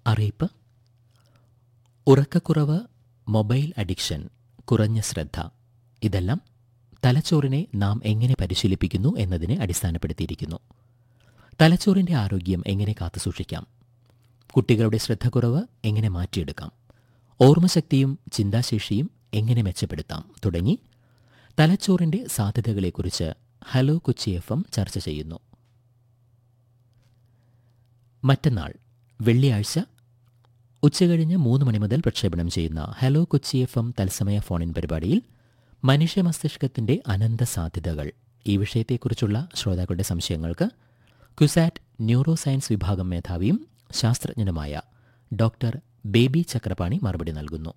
അറിയിപ്പ് ഉറക്കക്കുറവ് mobile addiction കുറഞ്ഞ ശ്രദ്ധ ഇതെല്ലാം തലച്ചോറിനെ നാം എങ്ങനെ പരിശീലിപ്പിക്കുന്നു എന്നതിനെ അടിസ്ഥാനപ്പെടുത്തിയിരിക്കുന്നു തലച്ചോറിന്റെ ആരോഗ്യം എങ്ങനെ കാത്തുസൂക്ഷിക്കാം കുട്ടികളുടെ ശ്രദ്ധക്കുറവ് എങ്ങനെ മാറ്റിയെടുക്കാം ഓർമ്മശക്തിയും ചിന്താശേഷിയും എങ്ങനെ മെച്ചപ്പെടുത്താം തുടങ്ങി തലച്ചോറിന്റെ സാധ്യതകളെക്കുറിച്ച് ഹലോ കൊച്ചി എഫ് എം ചർച്ച ചെയ്യുന്നു മറ്റന്നാൾ വെള്ളിയാഴ്ച ഉച്ചകഴിഞ്ഞ് മൂന്ന് മണി മുതൽ പ്രക്ഷേപണം ചെയ്യുന്ന ഹലോ കൊച്ചി എഫ് എം തത്സമയ ഫോണിൻ പരിപാടിയിൽ മനുഷ്യ മസ്തിഷ്കത്തിന്റെ അനന്ത സാധ്യതകൾ ഈ വിഷയത്തെക്കുറിച്ചുള്ള ശ്രോതാക്കളുടെ സംശയങ്ങൾക്ക് ക്യുസാറ്റ് ന്യൂറോ സയൻസ് വിഭാഗം മേധാവിയും ശാസ്ത്രജ്ഞനുമായ ഡോക്ടർ ബേബി ചക്രപാണി മറുപടി നൽകുന്നു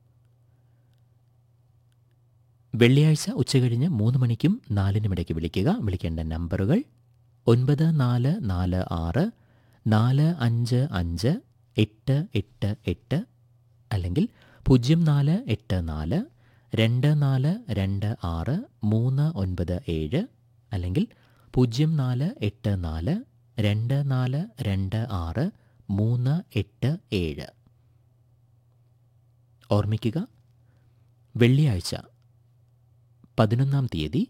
വെള്ളിയാഴ്ച ഉച്ചകഴിഞ്ഞ് മൂന്ന് മണിക്കും നാലിനും ഇടയ്ക്ക് വിളിക്കുക വിളിക്കേണ്ട നമ്പറുകൾ ഒൻപത് നാല് നാല് ആറ് നാല് അഞ്ച് അഞ്ച് എട്ട് എട്ട് എട്ട് അല്ലെങ്കിൽ പൂജ്യം നാല് എട്ട് നാല് രണ്ട് നാല് രണ്ട് ആറ് മൂന്ന് ഒൻപത് ഏഴ് അല്ലെങ്കിൽ പൂജ്യം നാല് എട്ട് നാല് രണ്ട് നാല് രണ്ട് ആറ് മൂന്ന് എട്ട് ഏഴ് ഓർമ്മിക്കുക വെള്ളിയാഴ്ച പതിനൊന്നാം തീയതി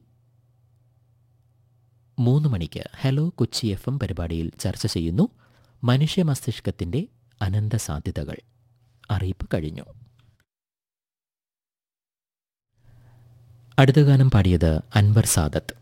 മൂന്ന് മണിക്ക് ഹലോ കൊച്ചി എഫ് എം പരിപാടിയിൽ ചർച്ച ചെയ്യുന്നു മനുഷ്യ മസ്തിഷ്കത്തിന്റെ അനന്ത സാധ്യതകൾ അറിയിപ്പ് കഴിഞ്ഞു അടുത്ത ഗാനം പാടിയത് അൻവർ സാദത്ത്